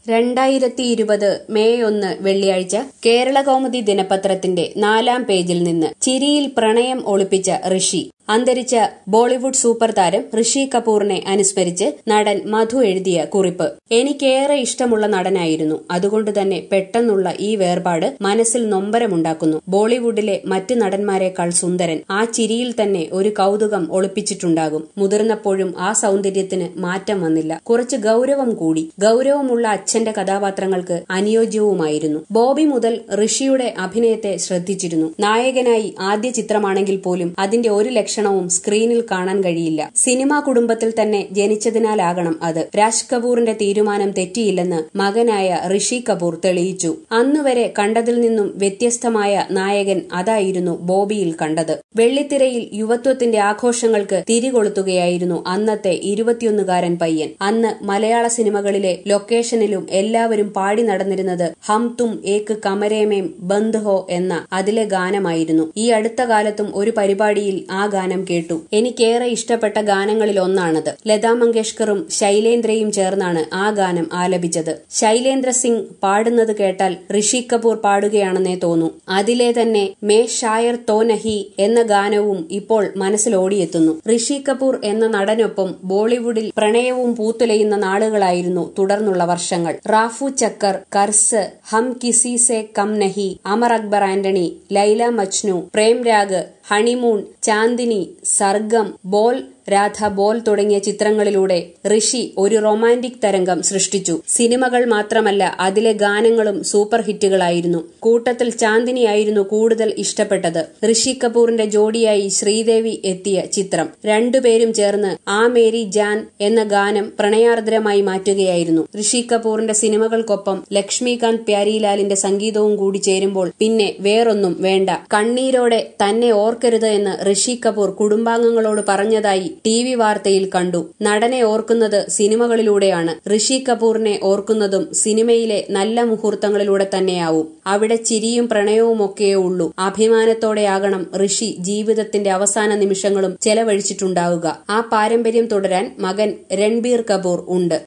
രണ്ടായിരത്തി ഇരുപത് മെയ് ഒന്ന് വെള്ളിയാഴ്ച കേരളകൗമുദി ദിനപത്രത്തിന്റെ നാലാം പേജിൽ നിന്ന് ചിരിയിൽ പ്രണയം ഒളിപ്പിച്ച ഋഷി അന്തരിച്ച ബോളിവുഡ് സൂപ്പർ താരം ഋഷി കപൂറിനെ അനുസ്മരിച്ച് നടൻ മധു എഴുതിയ കുറിപ്പ് എനിക്കേറെ ഇഷ്ടമുള്ള നടനായിരുന്നു അതുകൊണ്ട് തന്നെ പെട്ടെന്നുള്ള ഈ വേർപാട് മനസ്സിൽ നൊമ്പരമുണ്ടാക്കുന്നു ബോളിവുഡിലെ മറ്റ് നടന്മാരെക്കാൾ സുന്ദരൻ ആ ചിരിയിൽ തന്നെ ഒരു കൗതുകം ഒളിപ്പിച്ചിട്ടുണ്ടാകും മുതിർന്നപ്പോഴും ആ സൗന്ദര്യത്തിന് മാറ്റം വന്നില്ല കുറച്ച് ഗൗരവം കൂടി ഗൗരവമുള്ള അച്ഛന്റെ കഥാപാത്രങ്ങൾക്ക് അനുയോജ്യവുമായിരുന്നു ബോബി മുതൽ ഋഷിയുടെ അഭിനയത്തെ ശ്രദ്ധിച്ചിരുന്നു നായകനായി ആദ്യ ചിത്രമാണെങ്കിൽ പോലും അതിന്റെ ഒരു ലക്ഷണവും സ്ക്രീനിൽ കാണാൻ കഴിയില്ല സിനിമാ കുടുംബത്തിൽ തന്നെ ജനിച്ചതിനാലാകണം അത് രാജ് കപൂറിന്റെ തീരുമാനം തെറ്റിയില്ലെന്ന് മകനായ ഋഷി കപൂർ തെളിയിച്ചു അന്നുവരെ കണ്ടതിൽ നിന്നും വ്യത്യസ്തമായ നായകൻ അതായിരുന്നു ബോബിയിൽ കണ്ടത് വെള്ളിത്തിരയിൽ യുവത്വത്തിന്റെ ആഘോഷങ്ങൾക്ക് തിരികൊളുത്തുകയായിരുന്നു അന്നത്തെ ഇരുപത്തിയൊന്നുകാരൻ പയ്യൻ അന്ന് മലയാള സിനിമകളിലെ ലൊക്കേഷനിലും എല്ലാവരും പാടി നടന്നിരുന്നത് ഹം തും ഏക്ക് കമരേമേം ബന്ദ് ഹോ എന്ന അതിലെ ഗാനമായിരുന്നു ഈ അടുത്ത കാലത്തും ഒരു പരിപാടിയിൽ ആ ഗാനം കേട്ടു എനിക്കേറെ ഇഷ്ടപ്പെട്ട ഗാനങ്ങളിൽ ഒന്നാണത് ലതാ മങ്കേഷ്കറും ശൈലേന്ദ്രയും ചേർന്നാണ് ആ ഗാനം ആലപിച്ചത് ശൈലേന്ദ്ര സിംഗ് പാടുന്നത് കേട്ടാൽ ഋഷി കപൂർ പാടുകയാണെന്നേ തോന്നൂ അതിലെ തന്നെ മേ ഷായർ തോ നഹി എന്ന ഗാനവും ഇപ്പോൾ മനസ്സിൽ ഓടിയെത്തുന്നു ഋഷി കപൂർ എന്ന നടനൊപ്പം ബോളിവുഡിൽ പ്രണയവും പൂത്തുലയുന്ന നാളുകളായിരുന്നു തുടർന്നുള്ള വർഷങ്ങൾ റാഫു ചക്കർ കർസ് ഹം കിസി സെ കം നഹി അമർ അക്ബർ ആന്റണി ലൈല മജ്നു പ്രേംരാഗ് ഹണിമൂൺ ചാന്ദിനി സർഗം ബോൽ രാധ ബോൽ തുടങ്ങിയ ചിത്രങ്ങളിലൂടെ ഋഷി ഒരു റൊമാന്റിക് തരംഗം സൃഷ്ടിച്ചു സിനിമകൾ മാത്രമല്ല അതിലെ ഗാനങ്ങളും സൂപ്പർ ഹിറ്റുകളായിരുന്നു കൂട്ടത്തിൽ ചാന്ദിനിയായിരുന്നു കൂടുതൽ ഇഷ്ടപ്പെട്ടത് ഋഷി കപൂറിന്റെ ജോഡിയായി ശ്രീദേവി എത്തിയ ചിത്രം രണ്ടുപേരും ചേർന്ന് ആ മേരി ജാൻ എന്ന ഗാനം പ്രണയാർദ്രമായി മാറ്റുകയായിരുന്നു ഋഷി കപൂറിന്റെ സിനിമകൾക്കൊപ്പം ലക്ഷ്മികാന്ത് പ്യാരിലാലിന്റെ സംഗീതവും കൂടി ചേരുമ്പോൾ പിന്നെ വേറൊന്നും വേണ്ട കണ്ണീരോടെ തന്നെ ഓർക്കരുത് എന്ന് ഋഷി കപൂർ കുടുംബാംഗങ്ങളോട് പറഞ്ഞതായി ടി വി വാർത്തയിൽ കണ്ടു നടനെ ഓർക്കുന്നത് സിനിമകളിലൂടെയാണ് ഋഷി കപൂറിനെ ഓർക്കുന്നതും സിനിമയിലെ നല്ല മുഹൂർത്തങ്ങളിലൂടെ തന്നെയാവും അവിടെ ചിരിയും പ്രണയവുമൊക്കെയേ ഉള്ളൂ അഭിമാനത്തോടെയാകണം ഋഷി ജീവിതത്തിന്റെ അവസാന നിമിഷങ്ങളും ചെലവഴിച്ചിട്ടുണ്ടാവുക ആ പാരമ്പര്യം തുടരാൻ മകൻ രൺബീർ കപൂർ ഉണ്ട്